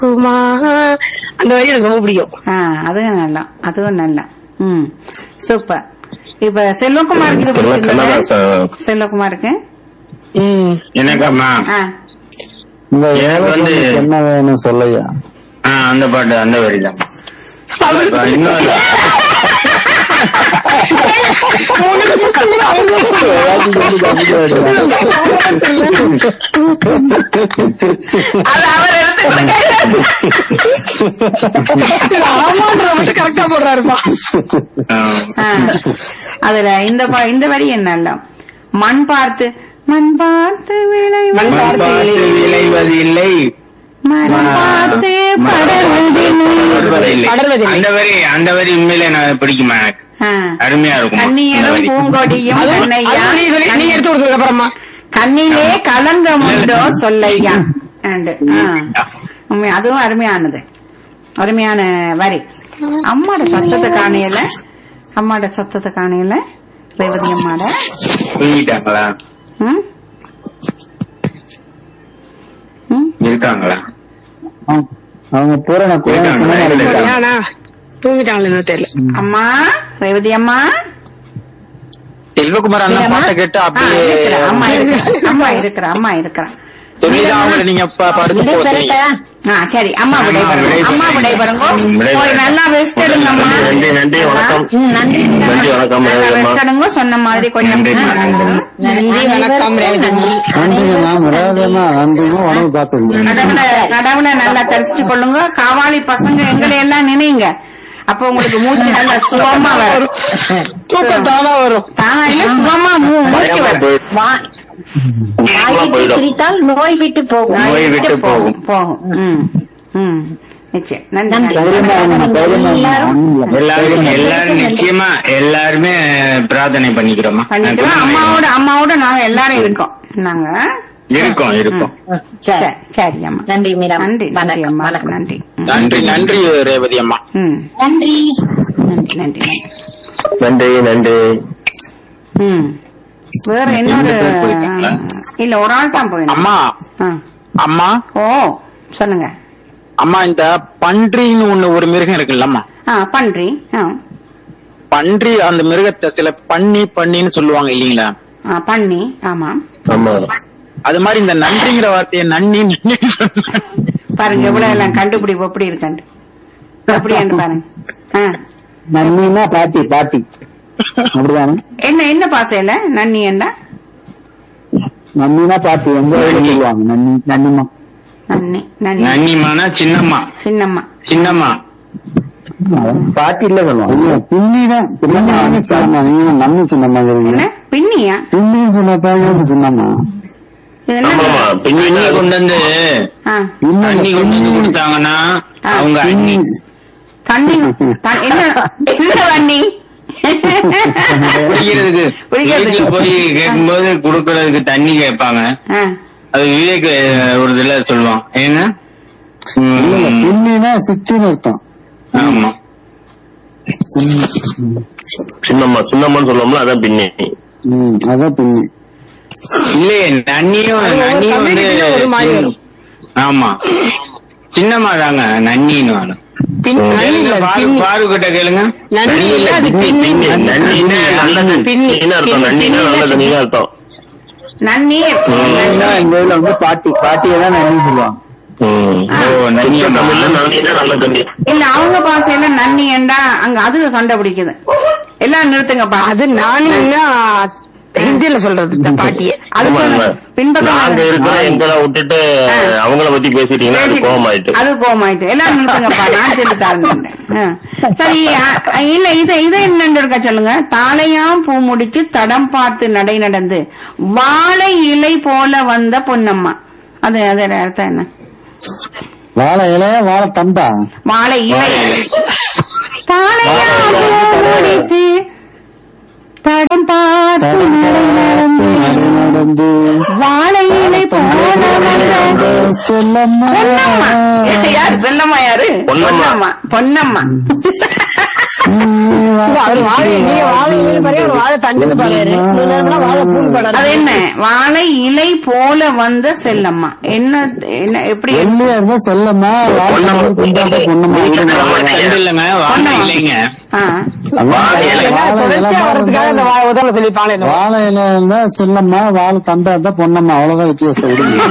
குமா அந்த வரி எனக்கு ரொம்ப பிடிக்கும் ஆ அதுவும் நல்லா அதுவும் நல்லா ம் சூப்பர் இப்ப செல்வகுமாருக்கு இது கண்ணதாசன். பிடிச்சிருந்தது செல்வகுமாருக்கு ம் எனக்கம்மா ஆ இந்த எனக்கு வந்து- ஏழை என்ன வேணும் சொல்லையா ஆ, அந்த பாட்டு அந்த வரி தான் இன்னும் இல்ல. அது அவர் ஆமான்ற மட்டும் கரெக்டா போடுறாருப்பா ஆ. ஆ. அதுல இந்த பா- இந்த வரி என்ன மண் பார்த்து மண் பார்த்து விளை மண் பார்த்து விளைவது இல்லை மரம் பார்த்து படர்வதில்லை. படர்வதில்லை. படர்வதில்லை. அந்த வரி அந்த வரி உண்மையிலே நான் பிடிக்குமா எனக்கு ஆ. அருமையா இருக்கும் அந்த கண்ணியரும் வரி. பூங்கொடியும் அது கண்ணையா அது நீ சொல்லி நீ எடுத்து கொடுத்ததுக்கு அப்புறமா கண்ணிலே கலங்கம் உண்டோ சொல்லையா and, ஆ. உண்மை, அதுவும் அருமையானது அருமையான வரி அம்மாட சத்தத்தை காணையில அம்மாட சத்தத்தை காணையில ரேவதி அம்மாட தூங்கிட்டாங்களா ம்? ம்? இருக்காங்களா அவங்க பூரண இருக்காங்களா? இல்ல, இல்ல. ஏன்னா தூங்கிட்டாங்களே என்ன தெரியல அம்மா ரேவதி அம்மா செல்வகுமார் அந்த இல்லம்மா? பாட்டை கேட்டு ஆ, அப்படியே இருக்கிறா, அம்மா இருக்கிறா அம்மா இருக்கிறா அம்மா இருக்கிறா சொல்லிதான் அவங்களை நீங்க ப- படுத்து போட்டீங்க ஆ சரி அம்மா விடை அம்மா பெறுங்க விடை அம்மா விடை பெறுங்க ம், விடை போய் பெறுங்க. நல்லா ரெஸ்ட் எடுங்கம்மா நன்றி, நன்றி, வணக்கம். ம், நன்றி நன்றி, வணக்கம், நல்லா ரேவதி அம்மா. ரெஸ்ட் எடுங்க சொன்ன மாதிரி கொஞ்சம் நன்றி, ம், வணக்கம். நன்றி வணக்கம் ரேவதி நன்றிங்க மேம் ரேவதியம்மா நன்றிங்க உடம்பு பார்த்துங்க கடவுளை கடவுளை நல்லா தெரிச்சு கொள்ளுங்க காவாலி பசங்க எங்களை எல்லாம் நினைங்க அப்ப உங்களுக்கு மூச்சு நல்லா சுகமா வரும் தூக்கம் தானா வரும் தானா இல்ல சுகமா மூ- மூச்சு பயமா வரும் போயிடும். பயமா போயிடும். சிரித்தால் நோய் விட்டு போகும் நோய் விட்டு போகும். போகும் ம் ம் நிச்சயம் நன்றி நன்றி. நன்றி. எல்லாரும் எல்லாரும் நிச்சயமா எல்லாருமே பிரார்த்தனை பண்ணிக்கிறோமா பண்ணிக்கிறோம் அம்மாவோட அம்மாவோட நாங்க எல்லாரும் இருக்கோம் நாங்க இருக்கோம் இருக்கோம் சரி சரி அம்மா நன்றி மீரா நன்றி நன்றி வணக்கம் அம்மா வணக்கம் நன்றி ம். நன்றி நன்றி ரேவதி அம்மா ம் நன்றி நன்றி நன்றி நன்றி நன்றி நன்றி ம் வேற இன்னொரு ரெண்டு பேர் போயிருக்காங்களா? இல்ல ஒரு ஆள் தான் போயிடும் அம்மா அம்மா ஓ சொல்லுங்க அம்மா இந்த பன்றின்னு ஒண்ணு ஒரு மிருகம் இருக்குல்லம்மா ஆ பன்றி ஆ பன்றி அந்த மிருகத்தை சில பன்னி பன்னின்னு சொல்லுவாங்க இல்லீங்களா ஆ, பண்ணி ஆமா ஆமா அது மாதிரி இந்த நன்றிங்கிற வார்த்தையை நன்னி நன்னி பாருங்க எவ்வளவு எல்லாம் கண்டுபிடிப்பு எப்படி இருக்காண்டு அப்படியாண்டு பாருங்க ஆ. நன்னின்னா பாட்டி பாட்டி அப்படிதானே என்ன என்ன பாசையில நன்னி என்ன நன்னினா பாட்டி எங்க ஊர்ல சொல்லுவாங்க நன்னி நன்னிமா நன்னி நன்னி நன்னிமானா சின்னம்மா சின்னம்மா சின்னம்மா பாட்டி இல்ல சொல்லுவாங்க பின்னிதான் பின்னம்மாங்க சின்னம்மா நீங்க நன்னி சின்னம்மாங்கிறீங்க என்ன பின்னியா பின்னி சின்னத்தாங்க சின்னம்மா இது என்ன ஆமா ஆமா தண்ணி பின்னி கொண்டு வந்து ஆ, தண்ணி கொண்டு வந்து கொடுத்தாங்கன்னா அவங்க அண்ணி தண்ணி த- என்ன என்ன தண்ணி குடிக்கிறதுக்கு குடிக்கிறதுக்கு. வீட்டுல போய் கேட்கும்போது குடுக்கறதுக்கு தண்ணி கேட்பாங்க ஆ, அது விவேக் அஹ், ஒரு இதுல சொல்லுவான் என்ன ம், பின்னினா சித்தின்னு அர்த்தம் ஆமா சின்னம்மா சின்னம்மான்னு சொல்லுவோம்ல அதான் பின்னி ம் அதான் பின்னி இல்லையே நன்னியும் அது ஒவ்வொரு நன்னியும் வந்து community-ல ஒரு மாதிரி வரும். ஆமா சின்னம்மா தாங்க நன்னின்னு வரும் பின் நன்றி இல்ல பாரு பின்னி பாரு கிட்ட கேளுங்க நன்றி இல்ல அது பின்னி பின்னி நன்னின்னா நல்லது பின்னி. பின்னின்னு அர்த்தம் நன்னின்னா நல்லது நீங்க அர்த்தம் நன்னீர் நன்னினா எங்க ஊர்ல வந்து பாட்டி பாட்டியை தான் நன்னி சொல்லுவாங்க ம். ஓ சுத்த நன்னியம்மா தமிழ்ல நன்னின்னா நல்ல தண்ணி இல்ல அவங்க பாசையில நன்னி என்றா அங்க அது சண்டை பிடிக்குது எல்லாம் நிறுத்துங்கப்பா அது நானுன்னா ஹிந்தியில சொல்றது இந்த பாட்டிய அது ஆமா, ஆமா. பின்பக்கம் நாங்க இருக்கிற எங்களை விட்டுட்டு அவங்கள பத்தி பேசிட்டீங்கன்னா அது கோவமாயிட்டு அது கோமாயிட்டு எல்லாம் நிறுத்துங்கப்பா நான் சொல்லி தரேன் சரி அ, இல்ல இது இது என்னன்னு இருக்கா சொல்லுங்க தாளையாம் பூ முடிச்சு தடம் பார்த்து நடை நடந்து வாழை இலை போல வந்த பொன்னம்மா அது அதோட அர்த்தம் என்ன வாழை இலையா வாழை தண்டா வாழை இலை தாளையாம் பூ முடிச்சு தடம் பார்த்து நடை நடந்து நடந்து வாழை இலை போல வந்த செல்லம்மா பொன்னம்மா யாரு செல்லம்மா யாரு பொன்னம்மா. பொன்னம்மா பொன்னம்மா இல்ல, அவரு வாழை நீங்க வாழை இலை பாரு அவர் வாழை தண்டு பாரு இன்னொரு நேரம்னா வாழை பூ பாரு அது என்ன வாழை இலை போல வந்த செல்லம்மா என்ன என்ன எப்படி வெள்ளையா இருந்தா செல்லம்மா பொன்னம்மா. கொண்டாட்ட பொண்ணம்மா தண்டு இல்லைங்க வாழை இல்லைங்க ஆ. வாழை இலை. தொடர்ச்சியா வர்றதுக்காக இந்த வாழை உதவ சொல்லிப்பாங்க இந்த வாழை இலை இருந்தா செல்லம்மா வாழை தண்டா இருந்தா பொன்னம்மா அவ்வளவுதான் வித்தியாசம் விடுங்க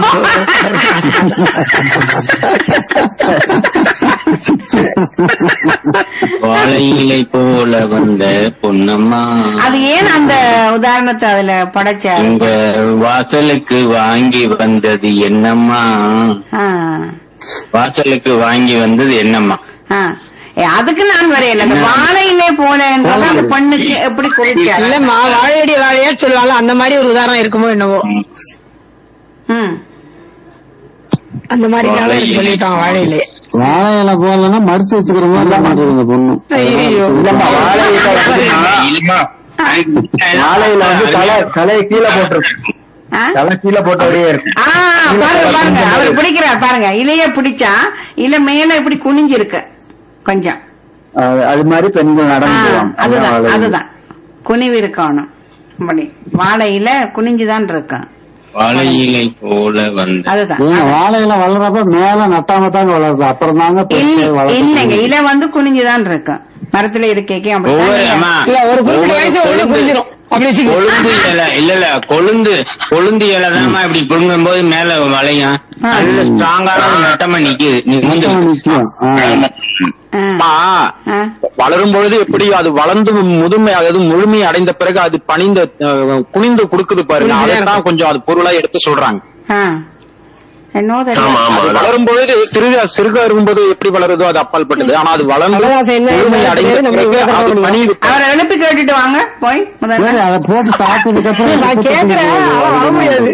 வாழை இலை போல வந்த பொன்னம்மா அது ஏன் அந்த உதாரணத்தை அதுல படைச்சாரு உங்க வாசலுக்கு வாங்கி வந்தது என்னம்மா ஆ. வாசலுக்கு வாங்கி வந்தது என்னம்மா ஆ. ஏ, அதுக்கு நான் வரையல அந்த வாழை இலை போல என்றது அந்த பெண்ணுக்கு எப்படி குறிச்சாரு இல்லம்மா வாழையடி வாழையா சொல்லுவாங்க அந்த மாதிரி ஒரு உதாரணம் இருக்குமோ என்னவோ ம். அந்த மாதிரி வாழை இலை. சொல்லிட்டாங்க வாழையிலே வாழை இலை போலன்னா மடிச்சு வச்சுக்கிற மாதிரி மாட்டேங்குது இந்த பொண்ணு ஐயோ. இல்லம்மா, வாழை இலை இல்லம்மா வாழையில வந்து தலை தலையை கீழே போட்டிருக்கு ஆ? தலை கீழே போட்டபடியே இருக்கு ஆ, பாருங்க பாருங்க அவர் பிடிக்கிறார் பாருங்க இலைய பிடிச்சா இல மேல இப்படி குனிஞ்சிருக்கு கொஞ்சம் அது- அது மாதிரி பெண்கள் ஆ, நடந்து போவாங்க. அதான் அதுதான் வாழை இலை. அதுதான் குனிவு இருக்கணும் இப்படி வாழையில குனிஞ்சுதான் இருக்கும் வாழை இலை போல வந்த அதுதான் ஏங்க வாழையில வளர்றப்ப மேல நட்டாம தாங்க வளருது அப்புறம் தாங்க பெருசு இல்ல- வளர்த்து இல்லைங்க இலை வந்து குனிஞ்சுதான் இருக்கும் மரத்துல இருக்கேக்கே ஒவ்வொரு அப்படி அம்மா, இல்ல ஒரு குறிப்பிட்ட ஒவ்வொரு வயசு வந்து கொழுந்து- குடிஞ்சிரும் அப்படி வச்சுக்கோ. கொழுந்து இலை இல்ல இல்ல கொழுந்து கொழுந்து இலை தான்மா இப்படி புடுங்கும் போது மேல வளையும் நல்ல ஸ்ட்ராங்கான நட்டமா நிக்குது நீ மூஞ்சி நிக்கும் ஆ. அம்மா, ஆ. வளரும் பொழுது எப்படி அது வளர்ந்து முதுமை அதாவது முழுமை அடைந்த பிறகு அது பணிந்த அஹ், குனிந்து கொடுக்குது பாருங்க அதைத்தான் கொஞ்சம் அது பொருளா எடுத்து சொல்றாங்க ஆ. என்னவோ ஆமா தெரியல ஆமா அது வளரும் பொழுது சிறுக சிறுக இருக்கும்போது எப்படி வளருதோ அது அப்பாற்பட்டது ஆனா அது வளர்ந்து அதான் என்ன முழுமை அடைந்த நம்ம பிறகு இவ்வளவு அது தூரம் பணியுது அவரை எழுப்பி கேட்டுட்டு வாங்க போய் முதல்ல சரி அதை போட்டு சாப்பிட்டதுக்கு அப்புறம் நான் கேக்குறேன் அவன் வர முடியாது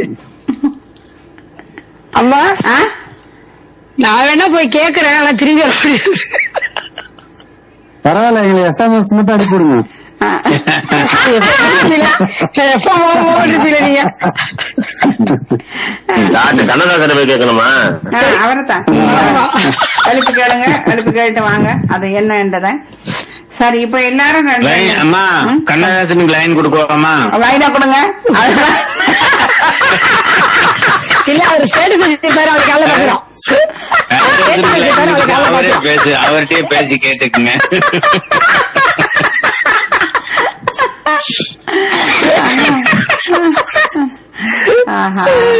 அம்மா ஆ? நான் வேணா போய் கேக்குறேன் ஆனா திரும்பி வர முடியாது பரவாயில்ல எங்களை எஸ்எம்எஸ் மட்டும் அனுப்பிவிடுங்க ஆ. எப்ப போக போக நீங்க டாக்டர் கண்ணதாசனை போய் கேட்கணுமா ஆ, அவரைத்தான் எழுப்பி கேளுங்க எழுப்பி கேட்டு வாங்க அது என்னன்றத சரி இப்ப எல்லாரும் ரெண்டு- லைன் அம்மா ம்? கண்ணதாசனுக்கு லைன் கொடுக்கலாமா லைனா கொடுங்க அதுதான். இல்ல அவர் ஸ்டேட்டஸ் வச்சிருக்காரு அவருக்கு காலைல பாக்குறோம் அவரே பேசு அவர்கிட்டயே பேசி கேட்டுக்குங்க ஆஹா.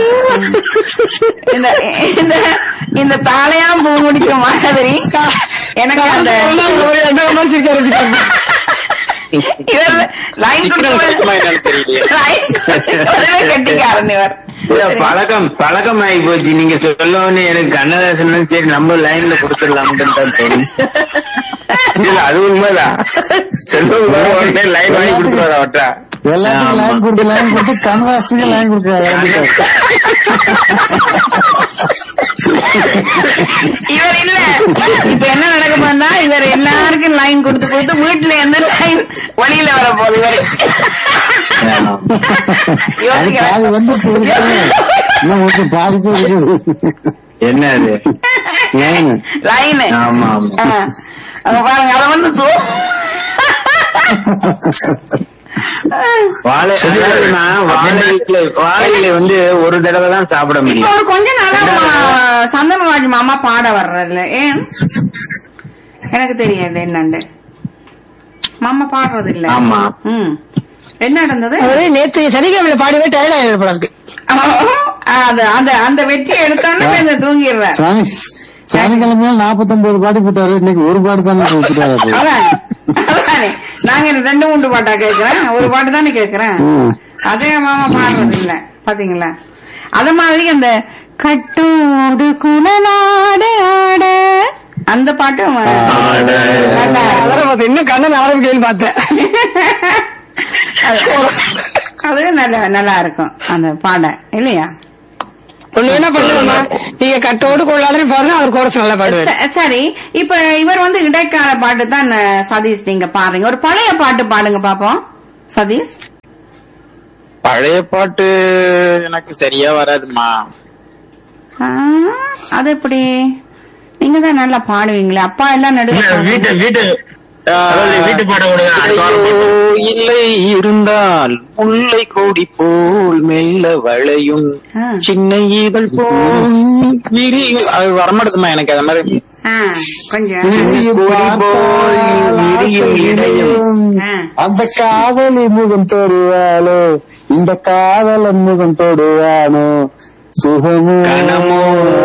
இந்த இந்த இந்த தாளையாம் பூ முடிச்ச மாதிரி எனக்கு அந்த ஒரு எந்த வச்சிருக்காரு இவர் லைன் சுத்தமா என்னன்னு தெரியலையே. கொடுத்து கட்டிக்காரன் இவர் இல்ல, பழக்கம் பழக்கம் ஆகி போச்சு நீங்க சொல்லவுன்னு எனக்கு கண்ணதாசன் சரி நம்ம லைன்ல கொடுத்துடலாம்னு தான் தோணும் இல்ல அது உண்மைதான் செல்வம் உடனே லைன் வாங்கி கொடுத்துருவாரு அவர்கிட்ட எல்லாத்துக்கும் ஆமா. லைன் கொடுத்து லைன் கொடுத்து கன்வாஸ்டுக்கு லைன் கொடுக்குறாரு இவர் இல்ல இப்ப என்ன நடக்க போனா இவர் எல்லாருக்கும் லைன் கொடுத்து கொடுத்து வீட்டுல எந்த லைன் வழியில வர போகுது இவரு அது யோசிக்கிறேன். பாதி வந்து இன்னும் ஒரு பாதிப்பு இருக்குது என்ன அது லைனு லைனு ஆமா ஆமா ஆ. அங்க பாருங்க அத வந்து தூ வாழை அதாவதுன்னா, வாழையில வாழையில வந்து ஒரு தடவை தான் சாப்பிட இப்ப முடியும் ஒரு கொஞ்ச நாளா மா- சந்தனராஜ் மாமா பாட வர்றதில்ல ஏன் எனக்கு தெரியாது என்னண்டு மாமா பாடுறது இல்ல ஆமா. ம் என்ன நடந்தது அவரு நேத்து சனிக்கிழமையில பாடிவே டயர்ட் ஆயிடுப்பா இருக்கு அது அந்த அந்த வெற்றியை எடுத்தோன்னே இந்த தூங்கிடுறேன் சனி சனிக்கிழமையில நாற்பத்தொன்பது பாடி போட்டாரு இன்னைக்கு ஒரு பாட்டு தானே கொடுத்துட்டாரு அதான் அதானே நாங்க இந்த ரெண்டு மூன்று பாட்டா கேக்குறேன் ஒரு பாட்டு தானே கேக்குறேன் ம். அதே மாமா பாடுறது இல்ல பாத்தீங்களா அது மாதிரி அந்த கட்டோடு குணநாடு ஆட அந்த பாட்டும் நல்லா அவரை பார்த்து இன்னும் கண்ணன் ஆரம்பிக்கலன்னு பார்த்தேன் அது- அது நல்லா நல்லா இருக்கும் அந்த பாட இல்லையா ஒண்ணு என்ன பண்ணுங்கம்மா நீங்க கட்டோடு கொள்ளாதுன்னு பாருங்க அவர் கோரஸ் நல்லா பாடுவாரு ச- சரி இப்ப இவர் வந்து இடைக்கால பாட்டு தான் அஹ், சதீஷ் நீங்க பாடுறீங்க ஒரு பழைய பாட்டு பாடுங்க பாப்போம் சதீஷ் பழைய பாட்டு எனக்கு சரியா வராதுமா ஆ, அது எப்படி நீங்க தான் நல்லா பாடுவீங்களே அப்பா எல்லாம் இல்ல, நடுவே வீட்டு வீட்டு அதாவது வீட்டு பாடம் கொடுங்க அடுத்த வாரம் போடுவோம். இல்லை இருந்தால் முல்லை கொடி போல் மெல்ல வளையும் ஆ. சின்ன ஈதழ் போல் விரியும் அது வரமாட்டேதுமா எனக்கு அது மாதிரி ஆ, கொஞ்சம் விரியும் இடையும் ஆ. அந்த காதலி முகம் தொடுவாளோ இந்த காதலன் முகம் தொடுவானோ சுகமோ கனமோ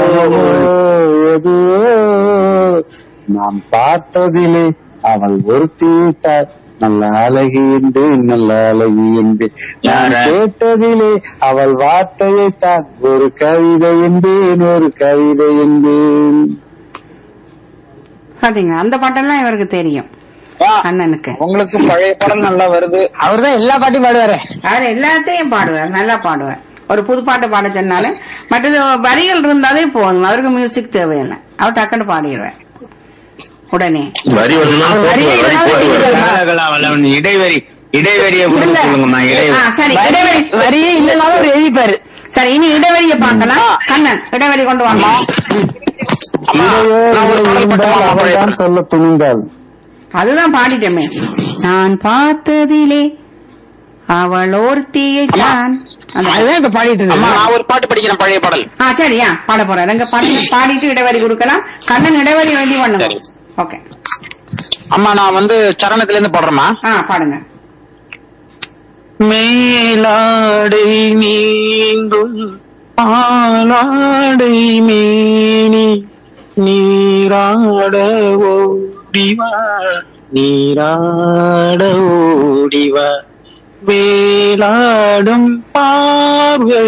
எதுவோ நான் பார்த்ததிலே அவள் ஒருத்தி விட்டாள் நல்ல அழகி என்று நல்ல அழகி என்று நான் யார? கேட்டதிலே அவள் வார்த்தையை தான் ஒரு கவிதை என்பேன் ஒரு கவிதை என்பேன் பாத்தீங்க அந்த பாட்டெல்லாம் இவருக்கு தெரியும் அண்ணனுக்கு உங்களுக்கு பழைய படம் நல்லா வருது அவர்தான் எல்லா பாட்டையும் பாடுவாரு அவர் எல்லாத்தையும் பாடுவார் நல்லா பாடுவார் ஒரு புது பாட்டு பாட சொன்னாலும் மற்றது வரிகள் இருந்தாலே போதும் அவருக்கு மியூசிக் தேவையில்லை அவர் டக்குன்னு பாடிடுவார் உடனே வரி வரணும்னா போட்டு வா, வரி போட்டு வா. காலகலா வல்லவன் இடைவெளி இடைவெளியை கொடுக்க சொல்லுங்கம்மா ஆ, இடைவெளி சரி இடைவெளி வரியே இல்லைனாலும் அவர் எழுதிப்பாரு சரி இனி இடைவெளியை பார்க்கலாம் கண்ணன் இடைவெளி கொண்டு வாங்க இடையே இருந்தால் அவள்தான் சொல்ல துணிந்தாள் அதுதான் பாடிட்டோமே நான் பார்த்ததிலே அவள் ஒருத்தியை தான் அந்த- அதுதான் இப்ப பாடிட்டு அம்மா இருக்கு நான் ஒரு பாட்டு படிக்கிறேன் பழைய பாடல் ஆ சரியா பாட போறேன் எங்க பாடி பாடிட்டு இடைவெளி கொடுக்கலாம் கண்ணன் இடைவெளி எழுதி பண்ணுங்க சரி. ஓகே அம்மா நான் வந்து சரணத்துல இருந்து பாடுறேம்மா ஆ பாடுங்க மேலாடை நீங்கும் பாலாடை மேனி நீராட ஓடிவா நீராட ஓடிவா வேலாடும் பார்வை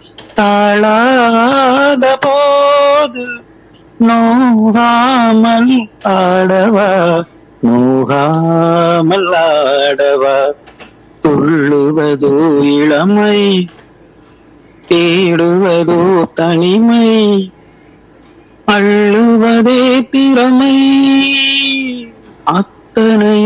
தாழாத போது நோகாமல் ஆடவா நோகாமல் ஆடவா துள்ளுவதோ இளமை தேடுவதோ தனிமை அள்ளுவதே திறமை அத்தனை